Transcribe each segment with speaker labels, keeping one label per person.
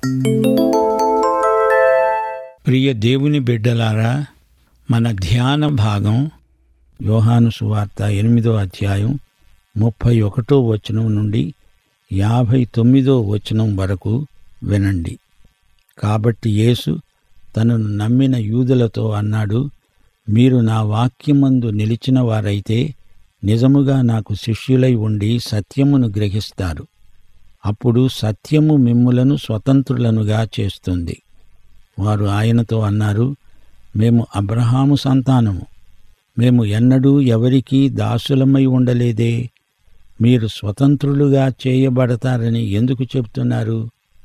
Speaker 1: ప్రియ దేవుని బిడ్డలారా మన ధ్యాన భాగం యోహాను సువార్త ఎనిమిదో అధ్యాయం ముప్పై ఒకటో వచనం నుండి యాభై తొమ్మిదో వచనం వరకు వినండి కాబట్టి యేసు తనను నమ్మిన యూదులతో అన్నాడు మీరు నా వాక్యమందు నిలిచిన వారైతే నిజముగా నాకు శిష్యులై ఉండి సత్యమును గ్రహిస్తారు అప్పుడు సత్యము మిమ్ములను స్వతంత్రులనుగా చేస్తుంది వారు ఆయనతో అన్నారు మేము అబ్రహాము సంతానము మేము ఎన్నడూ ఎవరికీ దాసులమై ఉండలేదే మీరు స్వతంత్రులుగా చేయబడతారని ఎందుకు చెప్తున్నారు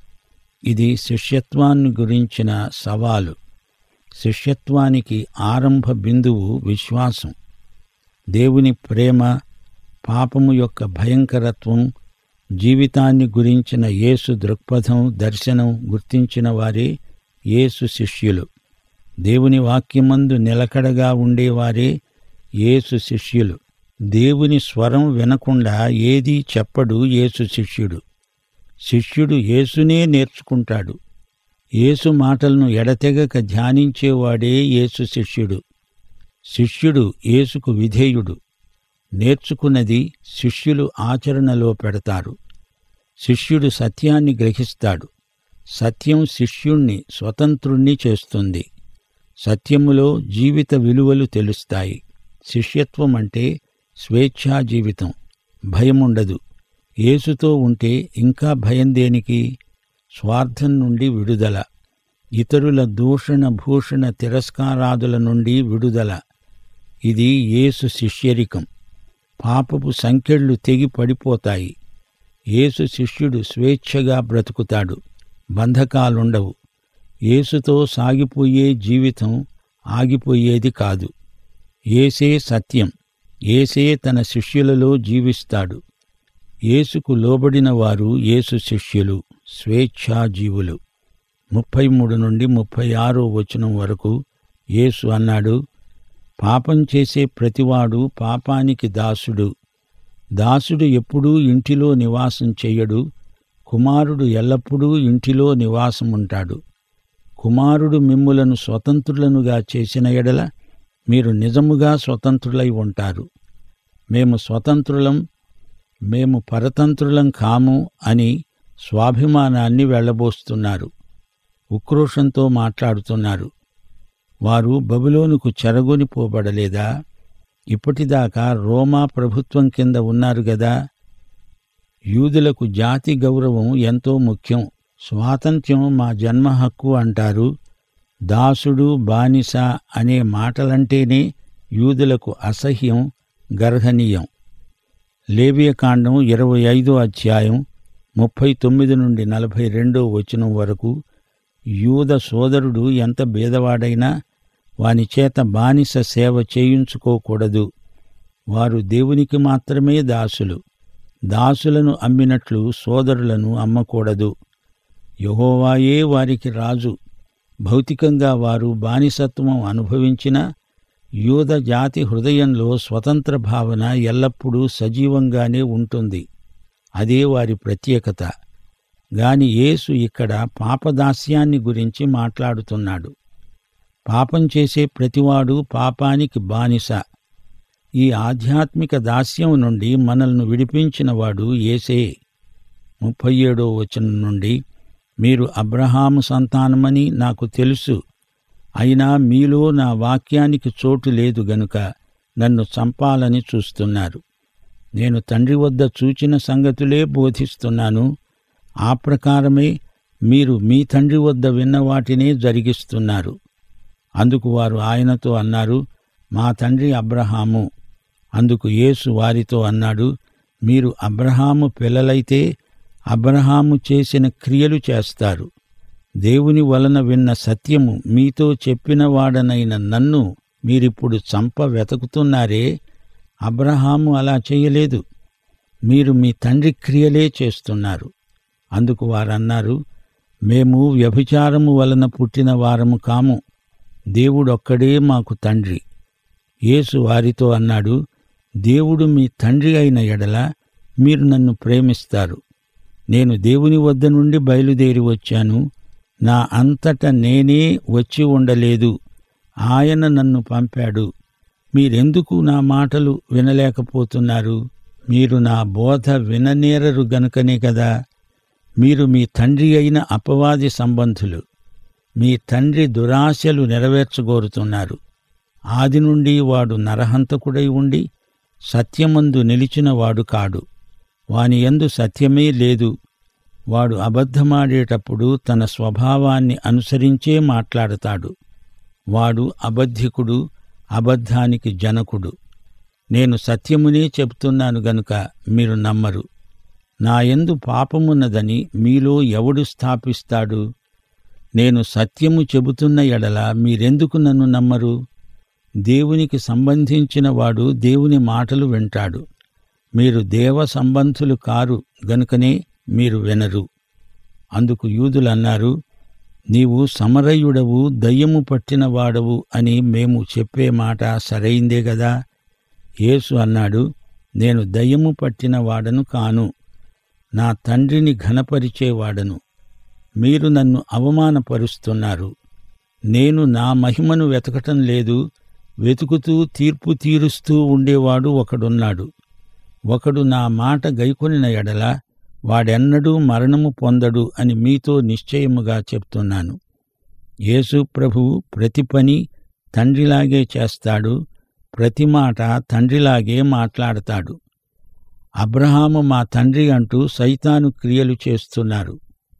Speaker 1: ఇది శిష్యత్వాన్ని గురించిన సవాలు శిష్యత్వానికి ఆరంభ బిందువు విశ్వాసం దేవుని ప్రేమ పాపము యొక్క భయంకరత్వం జీవితాన్ని గురించిన యేసు దృక్పథం దర్శనం గుర్తించిన వారే యేసు శిష్యులు దేవుని వాక్యమందు నిలకడగా ఉండేవారే యేసు శిష్యులు దేవుని స్వరం వినకుండా ఏదీ చెప్పడు యేసు శిష్యుడు శిష్యుడు యేసునే నేర్చుకుంటాడు యేసు మాటలను ఎడతెగక ధ్యానించేవాడే యేసు శిష్యుడు శిష్యుడు యేసుకు విధేయుడు నేర్చుకున్నది శిష్యులు ఆచరణలో పెడతారు శిష్యుడు సత్యాన్ని గ్రహిస్తాడు సత్యం శిష్యుణ్ణి స్వతంత్రుణ్ణి చేస్తుంది సత్యములో జీవిత విలువలు తెలుస్తాయి శిష్యత్వం అంటే స్వేచ్ఛా జీవితం భయముండదు యేసుతో ఉంటే ఇంకా భయం దేనికి స్వార్థం నుండి విడుదల ఇతరుల దూషణ భూషణ తిరస్కారాదుల నుండి విడుదల ఇది యేసు శిష్యరికం పాపపు సంకెళ్ళు తెగి పడిపోతాయి యేసు శిష్యుడు స్వేచ్ఛగా బ్రతుకుతాడు బంధకాలుండవు యేసుతో సాగిపోయే జీవితం ఆగిపోయేది కాదు ఏసే సత్యం ఏసే తన శిష్యులలో జీవిస్తాడు యేసుకు లోబడిన వారు యేసు శిష్యులు స్వేచ్ఛాజీవులు ముప్పై మూడు నుండి ముప్పై ఆరో వచనం వరకు యేసు అన్నాడు పాపం చేసే ప్రతివాడు పాపానికి దాసుడు దాసుడు ఎప్పుడూ ఇంటిలో నివాసం చెయ్యడు కుమారుడు ఎల్లప్పుడూ ఇంటిలో నివాసముంటాడు కుమారుడు మిమ్ములను స్వతంత్రులనుగా చేసిన ఎడల మీరు నిజముగా స్వతంత్రులై ఉంటారు మేము స్వతంత్రులం మేము పరతంత్రులం కాము అని స్వాభిమానాన్ని వెళ్ళబోస్తున్నారు ఉక్రోషంతో మాట్లాడుతున్నారు వారు బబులోనుకు చెరగొనిపోబడలేదా ఇప్పటిదాకా రోమా ప్రభుత్వం కింద ఉన్నారు గదా యూదులకు జాతి గౌరవం ఎంతో ముఖ్యం స్వాతంత్ర్యం మా జన్మ హక్కు అంటారు దాసుడు బానిస అనే మాటలంటేనే యూదులకు అసహ్యం గర్హనీయం లేవియకాండం ఇరవై ఐదో అధ్యాయం ముప్పై తొమ్మిది నుండి నలభై రెండో వచనం వరకు యూద సోదరుడు ఎంత బేదవాడైనా వాని చేత బానిస సేవ చేయించుకోకూడదు వారు దేవునికి మాత్రమే దాసులు దాసులను అమ్మినట్లు సోదరులను అమ్మకూడదు యహోవాయే వారికి రాజు భౌతికంగా వారు బానిసత్వం అనుభవించినా యూద జాతి హృదయంలో స్వతంత్ర భావన ఎల్లప్పుడూ సజీవంగానే ఉంటుంది అదే వారి ప్రత్యేకత గాని యేసు ఇక్కడ పాపదాస్యాన్ని గురించి మాట్లాడుతున్నాడు పాపం చేసే ప్రతివాడు పాపానికి బానిస ఈ ఆధ్యాత్మిక దాస్యం నుండి మనల్ని విడిపించినవాడు ఏసే ముప్పై ఏడో వచనం నుండి మీరు అబ్రహాము సంతానమని నాకు తెలుసు అయినా మీలో నా వాక్యానికి చోటు లేదు గనుక నన్ను చంపాలని చూస్తున్నారు నేను తండ్రి వద్ద చూచిన సంగతులే బోధిస్తున్నాను ఆ ప్రకారమే మీరు మీ తండ్రి వద్ద విన్న వాటినే జరిగిస్తున్నారు అందుకు వారు ఆయనతో అన్నారు మా తండ్రి అబ్రహాము అందుకు యేసు వారితో అన్నాడు మీరు అబ్రహాము పిల్లలైతే అబ్రహాము చేసిన క్రియలు చేస్తారు దేవుని వలన విన్న సత్యము మీతో చెప్పిన వాడనైన నన్ను మీరిప్పుడు చంప వెతుకుతున్నారే అబ్రహాము అలా చేయలేదు మీరు మీ తండ్రి క్రియలే చేస్తున్నారు అందుకు వారన్నారు మేము వ్యభిచారము వలన పుట్టిన వారము కాము దేవుడొక్కడే మాకు తండ్రి యేసు వారితో అన్నాడు దేవుడు మీ తండ్రి అయిన ఎడల మీరు నన్ను ప్రేమిస్తారు నేను దేవుని వద్ద నుండి బయలుదేరి వచ్చాను నా అంతట నేనే వచ్చి ఉండలేదు ఆయన నన్ను పంపాడు మీరెందుకు నా మాటలు వినలేకపోతున్నారు మీరు నా బోధ విననేరరు గనుకనే కదా మీరు మీ తండ్రి అయిన అపవాది సంబంధులు మీ తండ్రి దురాశలు నెరవేర్చగోరుతున్నారు ఆది నుండి వాడు నరహంతకుడై ఉండి సత్యమందు నిలిచినవాడు కాడు వాని యందు సత్యమే లేదు వాడు అబద్ధమాడేటప్పుడు తన స్వభావాన్ని అనుసరించే మాట్లాడతాడు వాడు అబద్ధికుడు అబద్ధానికి జనకుడు నేను సత్యమునే చెప్తున్నాను గనుక మీరు నమ్మరు నా యందు పాపమున్నదని మీలో ఎవడు స్థాపిస్తాడు నేను సత్యము చెబుతున్న ఎడల మీరెందుకు నన్ను నమ్మరు దేవునికి సంబంధించిన వాడు దేవుని మాటలు వింటాడు మీరు దేవ సంబంధులు కారు గనుకనే మీరు వినరు అందుకు యూదులన్నారు నీవు సమరయుడవు దయ్యము పట్టిన వాడవు అని మేము చెప్పే మాట సరైందే గదా యేసు అన్నాడు నేను దయ్యము పట్టిన వాడను కాను నా తండ్రిని ఘనపరిచేవాడను మీరు నన్ను అవమానపరుస్తున్నారు నేను నా మహిమను వెతకటం లేదు వెతుకుతూ తీర్పు తీరుస్తూ ఉండేవాడు ఒకడున్నాడు ఒకడు నా మాట గైకొనిన ఎడల వాడెన్నడూ మరణము పొందడు అని మీతో నిశ్చయముగా చెప్తున్నాను యేసు ప్రభువు ప్రతి పని తండ్రిలాగే చేస్తాడు ప్రతి మాట తండ్రిలాగే మాట్లాడతాడు అబ్రహాము మా తండ్రి అంటూ సైతాను క్రియలు చేస్తున్నారు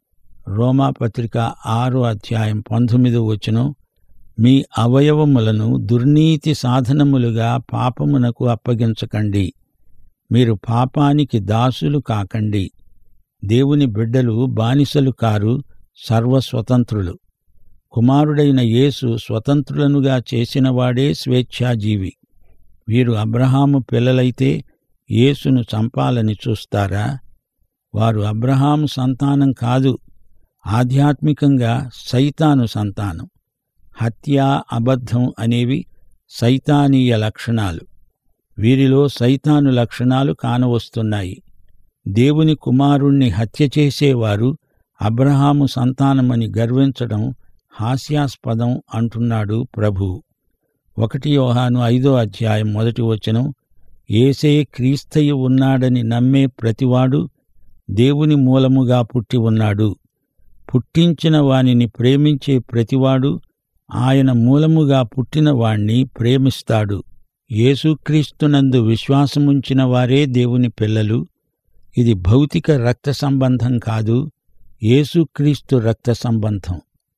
Speaker 1: రోమాపత్రిక ఆరో అధ్యాయం పంతొమ్మిదో వచనం మీ అవయవములను దుర్నీతి సాధనములుగా పాపమునకు అప్పగించకండి మీరు పాపానికి దాసులు కాకండి దేవుని బిడ్డలు బానిసలు కారు సర్వస్వతంత్రులు కుమారుడైన యేసు స్వతంత్రులనుగా చేసినవాడే స్వేచ్ఛాజీవి వీరు అబ్రహాము పిల్లలైతే యేసును చంపాలని చూస్తారా వారు అబ్రహాము సంతానం కాదు ఆధ్యాత్మికంగా సైతాను సంతానం హత్య అబద్ధం అనేవి సైతానీయ లక్షణాలు వీరిలో సైతాను లక్షణాలు కానవస్తున్నాయి దేవుని కుమారుణ్ణి హత్య చేసేవారు అబ్రహాము సంతానమని గర్వించడం హాస్యాస్పదం అంటున్నాడు ప్రభు ఒకటి యోహాను ఐదో అధ్యాయం మొదటి వచనం ఏసే క్రీస్తయ్య ఉన్నాడని నమ్మే ప్రతివాడు దేవుని మూలముగా పుట్టి ఉన్నాడు పుట్టించిన వానిని ప్రేమించే ప్రతివాడు ఆయన మూలముగా పుట్టిన వాణ్ణి ప్రేమిస్తాడు యేసుక్రీస్తునందు విశ్వాసముంచిన వారే దేవుని పిల్లలు ఇది భౌతిక రక్త సంబంధం కాదు యేసుక్రీస్తు రక్త సంబంధం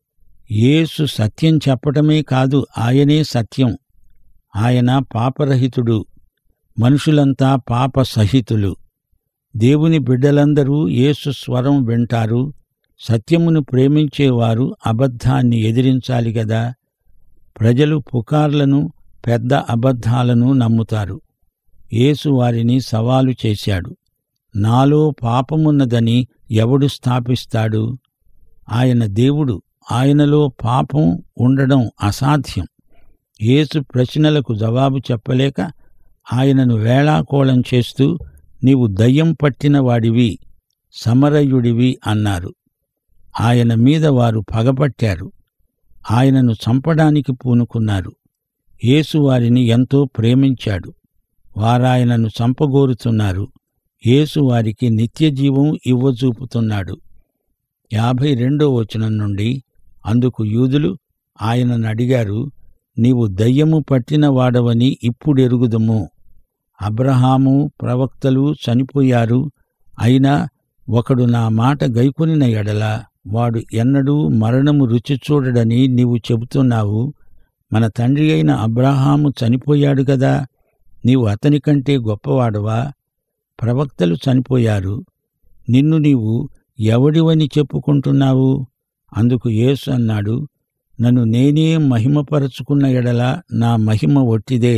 Speaker 1: యేసు సత్యం చెప్పటమే కాదు ఆయనే సత్యం ఆయన పాపరహితుడు మనుషులంతా పాప సహితులు దేవుని బిడ్డలందరూ యేసు స్వరం వింటారు సత్యమును ప్రేమించేవారు అబద్ధాన్ని ఎదిరించాలి గదా ప్రజలు పుకార్లను పెద్ద అబద్ధాలను నమ్ముతారు యేసు వారిని సవాలు చేశాడు నాలో పాపమున్నదని ఎవడు స్థాపిస్తాడు ఆయన దేవుడు ఆయనలో పాపం ఉండడం అసాధ్యం యేసు ప్రశ్నలకు జవాబు చెప్పలేక ఆయనను వేళాకోళం చేస్తూ నీవు దయ్యం పట్టిన వాడివి సమరయుడివి అన్నారు ఆయన మీద వారు పగపట్టారు ఆయనను చంపడానికి పూనుకున్నారు యేసు వారిని ఎంతో ప్రేమించాడు వారాయనను చంపగోరుతున్నారు యేసు వారికి నిత్యజీవం ఇవ్వజూపుతున్నాడు యాభై రెండో వచనం నుండి అందుకు యూదులు ఆయనను అడిగారు నీవు దయ్యము పట్టిన వాడవని ఇప్పుడెరుగుదము అబ్రహాము ప్రవక్తలు చనిపోయారు అయినా ఒకడు నా మాట గైకొనిన ఎడల వాడు ఎన్నడూ మరణము రుచి చూడడని నీవు చెబుతున్నావు మన తండ్రి అయిన అబ్రహాము చనిపోయాడు గదా నీవు అతని కంటే గొప్పవాడవా ప్రవక్తలు చనిపోయారు నిన్ను నీవు ఎవడివని చెప్పుకుంటున్నావు అందుకు యేసు అన్నాడు నన్ను నేనే మహిమపరచుకున్న ఎడల నా మహిమ ఒట్టిదే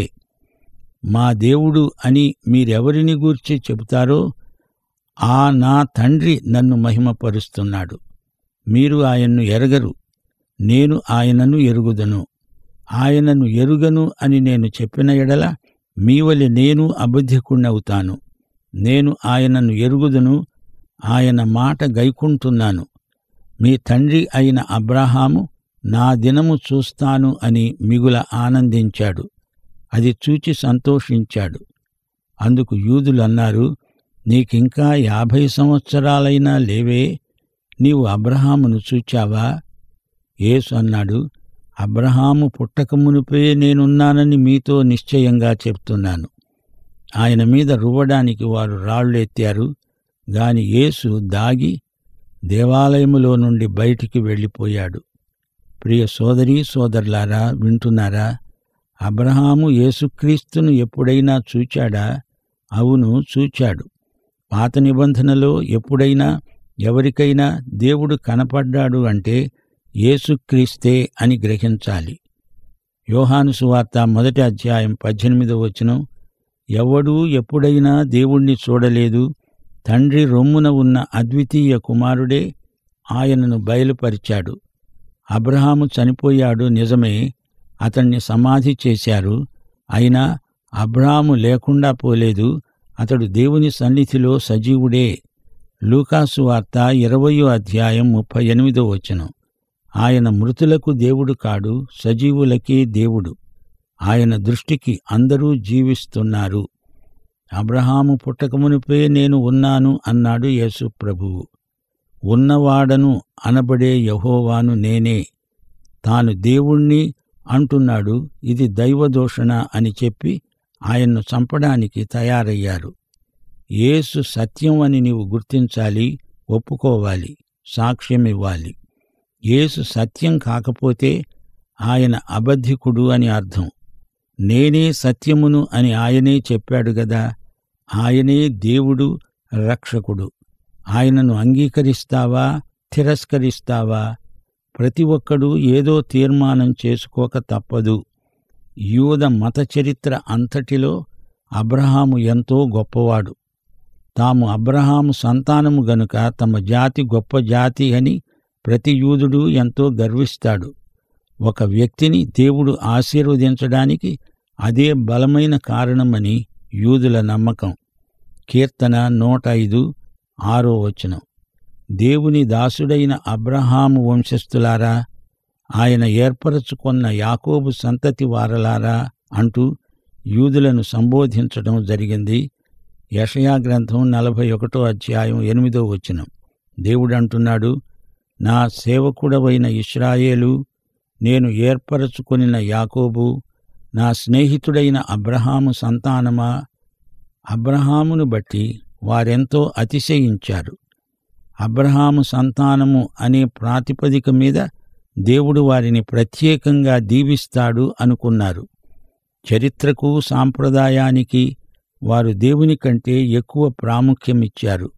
Speaker 1: మా దేవుడు అని మీరెవరిని గూర్చి చెబుతారో ఆ నా తండ్రి నన్ను మహిమపరుస్తున్నాడు మీరు ఆయన్ను ఎరగరు నేను ఆయనను ఎరుగుదను ఆయనను ఎరుగను అని నేను చెప్పిన ఎడల మీవలి నేను అబద్ధికుణ్ణవుతాను నేను ఆయనను ఎరుగుదును ఆయన మాట గైకుంటున్నాను మీ తండ్రి అయిన అబ్రహాము నా దినము చూస్తాను అని మిగుల ఆనందించాడు అది చూచి సంతోషించాడు అందుకు యూదులన్నారు నీకింకా యాభై సంవత్సరాలైనా లేవే నీవు అబ్రహామును చూచావా యేసు అన్నాడు అబ్రహాము పుట్టకమునుపే నేనున్నానని మీతో నిశ్చయంగా చెప్తున్నాను ఆయన మీద రువ్వడానికి వారు రాళ్ళు ఎత్తారు గాని యేసు దాగి దేవాలయములో నుండి బయటికి వెళ్ళిపోయాడు ప్రియ సోదరీ సోదరులారా వింటున్నారా అబ్రహాము యేసుక్రీస్తును ఎప్పుడైనా చూచాడా అవును చూచాడు పాత నిబంధనలో ఎప్పుడైనా ఎవరికైనా దేవుడు కనపడ్డాడు అంటే యేసుక్రీస్తే అని గ్రహించాలి యోహాను సువార్త మొదటి అధ్యాయం పద్దెనిమిదో వచనం ఎవడూ ఎప్పుడైనా దేవుణ్ణి చూడలేదు తండ్రి రొమ్మున ఉన్న అద్వితీయ కుమారుడే ఆయనను బయలుపరిచాడు అబ్రహాము చనిపోయాడు నిజమే అతన్ని సమాధి చేశారు అయినా అబ్రహాము లేకుండా పోలేదు అతడు దేవుని సన్నిధిలో సజీవుడే లూకాసు వార్త ఇరవయో అధ్యాయం ముప్పై ఎనిమిదో వచనం ఆయన మృతులకు దేవుడు కాడు సజీవులకే దేవుడు ఆయన దృష్టికి అందరూ జీవిస్తున్నారు అబ్రహాము పుట్టకమునిపే నేను ఉన్నాను అన్నాడు యేసు ప్రభువు ఉన్నవాడను అనబడే యహోవాను నేనే తాను దేవుణ్ణి అంటున్నాడు ఇది దైవదూషణ అని చెప్పి ఆయన్ను చంపడానికి తయారయ్యారు యేసు సత్యం అని నీవు గుర్తించాలి ఒప్పుకోవాలి సాక్ష్యమివ్వాలి యేసు సత్యం కాకపోతే ఆయన అబద్ధికుడు అని అర్థం నేనే సత్యమును అని ఆయనే చెప్పాడు గదా ఆయనే దేవుడు రక్షకుడు ఆయనను అంగీకరిస్తావా తిరస్కరిస్తావా ప్రతి ఒక్కడూ ఏదో తీర్మానం చేసుకోక తప్పదు యూద మత చరిత్ర అంతటిలో అబ్రహాము ఎంతో గొప్పవాడు తాము అబ్రహాము సంతానము గనుక తమ జాతి గొప్ప జాతి అని ప్రతి యూదుడు ఎంతో గర్విస్తాడు ఒక వ్యక్తిని దేవుడు ఆశీర్వదించడానికి అదే బలమైన కారణమని యూదుల నమ్మకం కీర్తన నూట ఐదు ఆరో వచనం దేవుని దాసుడైన అబ్రహాము వంశస్థులారా ఆయన ఏర్పరచుకొన్న యాకోబు సంతతి వారలారా అంటూ యూదులను సంబోధించడం జరిగింది యషయా గ్రంథం నలభై ఒకటో అధ్యాయం ఎనిమిదో వచనం దేవుడు అంటున్నాడు నా సేవకుడవైన ఇస్రాయేలు నేను ఏర్పరచుకొనిన యాకోబు నా స్నేహితుడైన అబ్రహాము సంతానమా అబ్రహామును బట్టి వారెంతో అతిశయించారు అబ్రహాము సంతానము అనే ప్రాతిపదిక మీద దేవుడు వారిని ప్రత్యేకంగా దీవిస్తాడు అనుకున్నారు చరిత్రకు సాంప్రదాయానికి వారు దేవుని కంటే ఎక్కువ ప్రాముఖ్యమిచ్చారు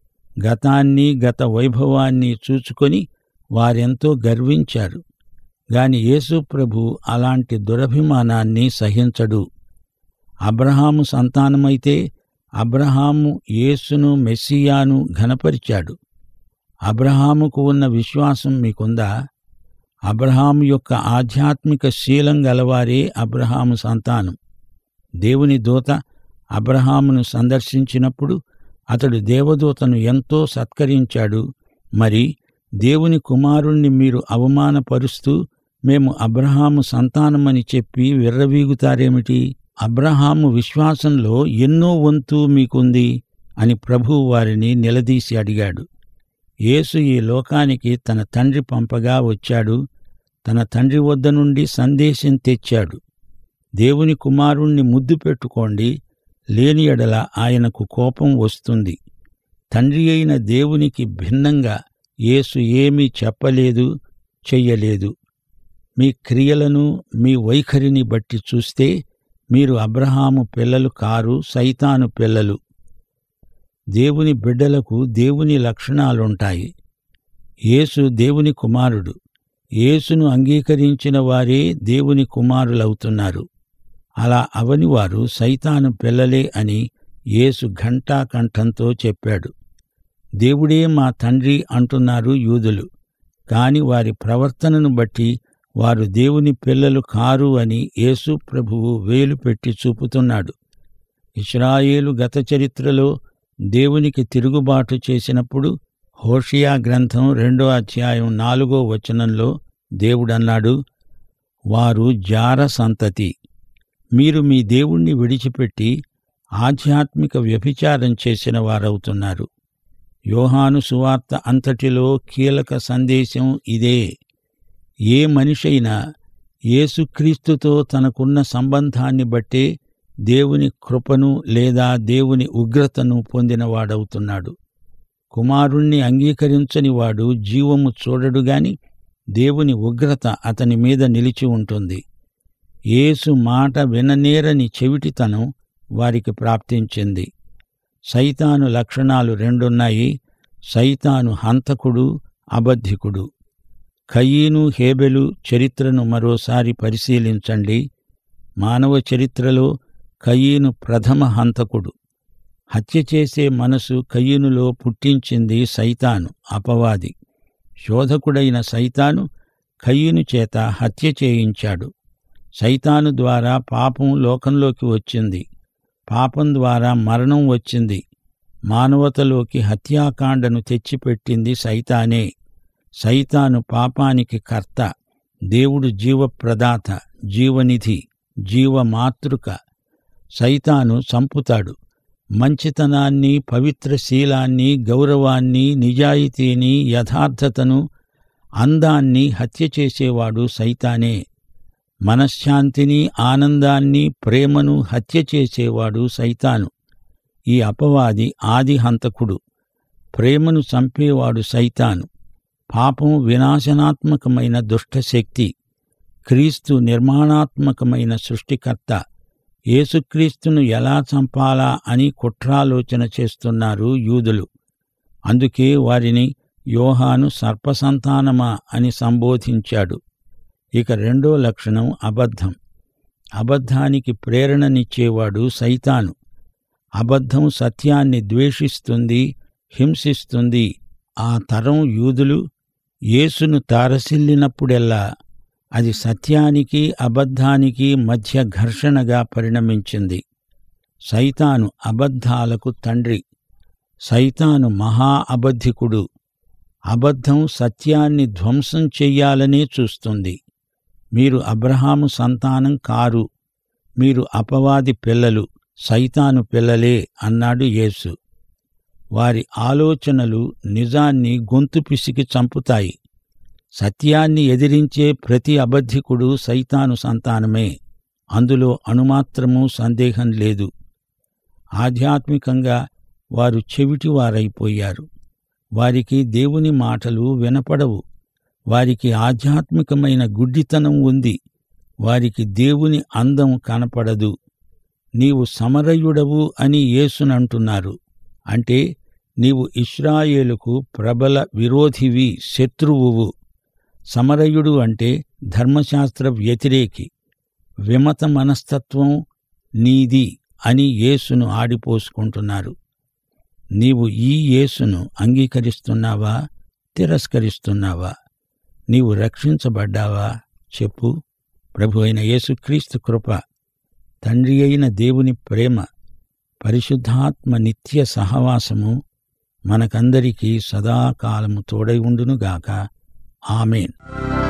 Speaker 1: గతాన్ని గత వైభవాన్ని చూచుకొని వారెంతో గర్వించారు గాని యేసు ప్రభు అలాంటి దురభిమానాన్ని సహించడు అబ్రహాము సంతానమైతే అబ్రహాము యేసును మెస్సియాను ఘనపరిచాడు అబ్రహాముకు ఉన్న విశ్వాసం మీకుందా అబ్రహాము యొక్క ఆధ్యాత్మిక శీలం గలవారే అబ్రహాము సంతానం దేవుని దూత అబ్రహామును సందర్శించినప్పుడు అతడు దేవదూతను ఎంతో సత్కరించాడు మరి దేవుని కుమారుణ్ణి మీరు అవమానపరుస్తూ మేము అబ్రహాము సంతానమని చెప్పి విర్రవీగుతారేమిటి అబ్రహాము విశ్వాసంలో ఎన్నో వంతు మీకుంది అని ప్రభువు వారిని నిలదీసి అడిగాడు యేసు ఈ లోకానికి తన తండ్రి పంపగా వచ్చాడు తన తండ్రి వద్ద నుండి సందేశం తెచ్చాడు దేవుని కుమారుణ్ణి ముద్దు పెట్టుకోండి లేని ఎడల ఆయనకు కోపం వస్తుంది తండ్రి అయిన దేవునికి భిన్నంగా యేసు ఏమీ చెప్పలేదు చెయ్యలేదు మీ క్రియలను మీ వైఖరిని బట్టి చూస్తే మీరు అబ్రహాము పిల్లలు కారు సైతాను పిల్లలు దేవుని బిడ్డలకు దేవుని లక్షణాలుంటాయి యేసు దేవుని కుమారుడు యేసును అంగీకరించిన వారే దేవుని కుమారులవుతున్నారు అలా అవని వారు సైతాను పిల్లలే అని యేసు ఘంటాకంఠంతో చెప్పాడు దేవుడే మా తండ్రి అంటున్నారు యూదులు కాని వారి ప్రవర్తనను బట్టి వారు దేవుని పిల్లలు కారు అని యేసు ప్రభువు వేలు పెట్టి చూపుతున్నాడు ఇస్రాయేలు గత చరిత్రలో దేవునికి తిరుగుబాటు చేసినప్పుడు హోషియా గ్రంథం రెండో అధ్యాయం నాలుగో వచనంలో దేవుడన్నాడు వారు జార సంతతి మీరు మీ దేవుణ్ణి విడిచిపెట్టి ఆధ్యాత్మిక వ్యభిచారం చేసిన వారవుతున్నారు యోహాను సువార్త అంతటిలో కీలక సందేశం ఇదే ఏ మనిషైనా యేసుక్రీస్తుతో తనకున్న సంబంధాన్ని బట్టే దేవుని కృపను లేదా దేవుని ఉగ్రతను పొందినవాడవుతున్నాడు కుమారుణ్ణి అంగీకరించని వాడు జీవము చూడడుగాని దేవుని ఉగ్రత అతని మీద నిలిచి ఉంటుంది యేసు మాట విననేరని చెవిటితనం వారికి ప్రాప్తించింది సైతాను లక్షణాలు రెండున్నాయి సైతాను హంతకుడు అబద్ధికుడు కయీను హేబెలు చరిత్రను మరోసారి పరిశీలించండి మానవ చరిత్రలో కయీను ప్రథమ హంతకుడు హత్య చేసే మనసు కయ్యనులో పుట్టించింది సైతాను అపవాది శోధకుడైన సైతాను కయ్యను చేత హత్య చేయించాడు సైతాను ద్వారా పాపం లోకంలోకి వచ్చింది పాపం ద్వారా మరణం వచ్చింది మానవతలోకి హత్యాకాండను తెచ్చిపెట్టింది సైతానే సైతాను పాపానికి కర్త దేవుడు జీవప్రదాత జీవనిధి జీవమాతృక సైతాను చంపుతాడు మంచితనాన్ని పవిత్రశీలాన్ని గౌరవాన్ని నిజాయితీని యథార్థతను అందాన్ని హత్య చేసేవాడు సైతానే మనశ్శాంతిని ఆనందాన్ని ప్రేమను హత్య చేసేవాడు సైతాను ఈ అపవాది ఆది హంతకుడు ప్రేమను చంపేవాడు సైతాను పాపం వినాశనాత్మకమైన దుష్టశక్తి క్రీస్తు నిర్మాణాత్మకమైన సృష్టికర్త యేసుక్రీస్తును ఎలా చంపాలా అని కుట్రాలోచన చేస్తున్నారు యూదులు అందుకే వారిని యోహాను సర్పసంతానమా అని సంబోధించాడు ఇక రెండో లక్షణం అబద్ధం అబద్ధానికి ప్రేరణనిచ్చేవాడు సైతాను అబద్ధం సత్యాన్ని ద్వేషిస్తుంది హింసిస్తుంది ఆ తరం యూదులు యేసును తారసిల్లినప్పుడెల్లా అది సత్యానికి అబద్ధానికి మధ్య ఘర్షణగా పరిణమించింది సైతాను అబద్ధాలకు తండ్రి సైతాను మహా అబద్ధికుడు అబద్ధం సత్యాన్ని ధ్వంసం చెయ్యాలనే చూస్తుంది మీరు అబ్రహాము సంతానం కారు మీరు అపవాది పిల్లలు సైతాను పిల్లలే అన్నాడు యేసు వారి ఆలోచనలు నిజాన్ని గొంతు పిసికి చంపుతాయి సత్యాన్ని ఎదిరించే ప్రతి అబద్ధికుడు సైతాను సంతానమే అందులో అణుమాత్రమూ సందేహం లేదు ఆధ్యాత్మికంగా వారు చెవిటివారైపోయారు వారికి దేవుని మాటలు వినపడవు వారికి ఆధ్యాత్మికమైన గుడ్డితనం ఉంది వారికి దేవుని అందం కనపడదు నీవు సమరయుడవు అని యేసునంటున్నారు అంటే నీవు ఇస్రాయేలుకు ప్రబల విరోధివి శత్రువువు సమరయుడు అంటే ధర్మశాస్త్ర వ్యతిరేకి విమత మనస్తత్వం నీది అని యేసును ఆడిపోసుకుంటున్నారు నీవు ఈ యేసును అంగీకరిస్తున్నావా తిరస్కరిస్తున్నావా నీవు రక్షించబడ్డావా చెప్పు ప్రభు అయిన యేసుక్రీస్తు కృప తండ్రి అయిన దేవుని ప్రేమ పరిశుద్ధాత్మ నిత్య సహవాసము మనకందరికీ సదాకాలము తోడై ఉండునుగాక ఆమెన్